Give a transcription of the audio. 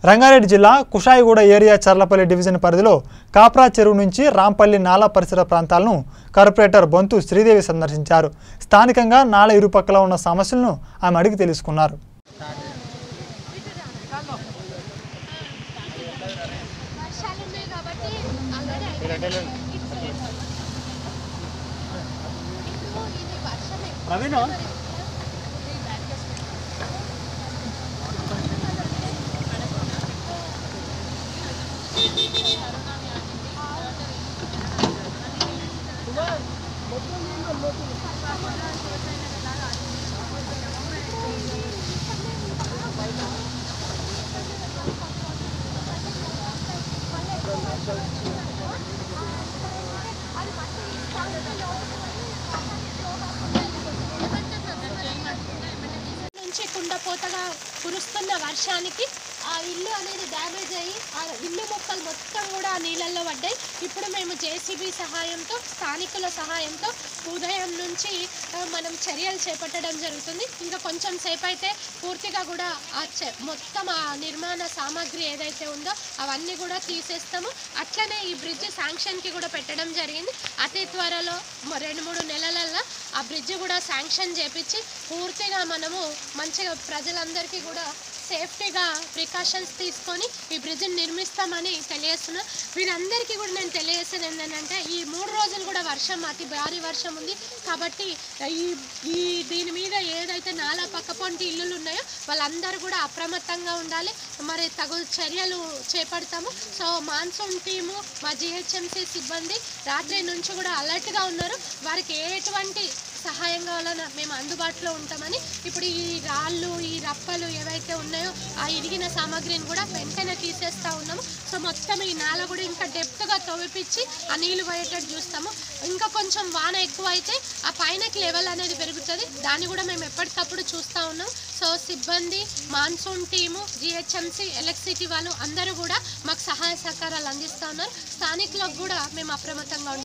రంగారెడ్డి జిల్లా Kushaiguda area Cherlapalli division పరిధిలో కాప్రా చెరువు నుంచి రాంపల్లి నాలా పరిసర ప్రాంతాలను కార్పొరేటర్ బొంతు శ్రీదేవి సందర్శించారు స్థానికంగా నాల ఇరుపక్కల ఉన్న సమస్యలను ఆమె అడిగి తెలుసుకున్నారు వర్షాలు ఉన్నాయి కాబట్టి ఆల్రెడీ అయిపోయింది. ఇప్పుడు ఇది వర్షమే నుంచి కుండపోతగా కురుస్తున్న వర్షానికి ఆ ఇల్లు అనేది డ్యామేజ్ అయ్యి ఆ ఇల్లు మొక్కలు మొత్తం కూడా ఆ నీళ్ళల్లో పడ్డాయి ఇప్పుడు మేము జేసీబీ సహాయంతో స్థానికుల సహాయంతో ఉదయం నుంచి ఆ, మనం చర్యలు చేపట్టడం జరుగుతుంది ఇంకా కొంచెం సేపు అయితే పూర్తిగా కూడా ఆ చె- మొత్తం ఆ నిర్మాణ సామాగ్రి ఏదైతే ఉందో అవన్నీ కూడా తీసేస్తాము అట్లనే ఈ బ్రిడ్జ్ శాంక్షన్కి కూడా పెట్టడం జరిగింది అతి త్వరలో మ- రెండు మూడు నెలలల్లో ఆ బ్రిడ్జ్ కూడా శాంక్షన్ చేపించి పూర్తిగా మనము మంచిగా ప్రజలందరికీ కూడా సేఫ్టీగా ప్రికాషన్స్ తీసుకొని ఈ బ్రిడ్జిని నిర్మిస్తామని తెలియజేస్తున్నా వీరందరికీ కూడా నేను తెలియజేసేది ఏంటంటే ఈ మూడు రోజులు కూడా వర్షం అతి భారీ వర్షం ఉంది కాబట్టి ఈ ఈ దీని మీద ఏదైతే నాలా పక్కపొంటి ఇల్లులు ఉన్నాయో వాళ్ళందరూ కూడా అప్రమత్తంగా ఉండాలి మరి తగు చర్యలు చేపడతాము సో మాన్సూన్ టీము మా జిహెచ్ఎంసీ సిబ్బంది రాత్రి నుంచి కూడా అలర్ట్గా ఉన్నారు వారికి ఎటువంటి సహాయం కావాలన్నా మేము అందుబాటులో ఉంటామని ఇప్పుడు ఈ రాళ్ళు ఈ రప్పలు ఏవైతే ఉన్నాయో ఆ ఇరిగిన సామాగ్రిని కూడా వెంటనే తీసేస్తా ఉన్నాము సో మొత్తం ఈ నేల కూడా ఇంకా డెప్త్గా తవ్విపించి ఆ నీళ్లు పోయేటట్టు చూస్తాము ఇంకా కొంచెం వాన ఎక్కువ అయితే ఆ పైనకి లెవెల్ అనేది పెరుగుతుంది దాన్ని కూడా మేము ఎప్పటికప్పుడు చూస్తూ ఉన్నాం సో సిబ్బంది మాన్సూన్ టీము జిహెచ్ఎంసీ ఎలక్ట్రిసిటీ వాళ్ళు అందరూ కూడా మాకు సహాయ సహకారాలు అందిస్తూ ఉన్నారు స్థానికులకు కూడా మేము అప్రమత్తంగా ఉంటాం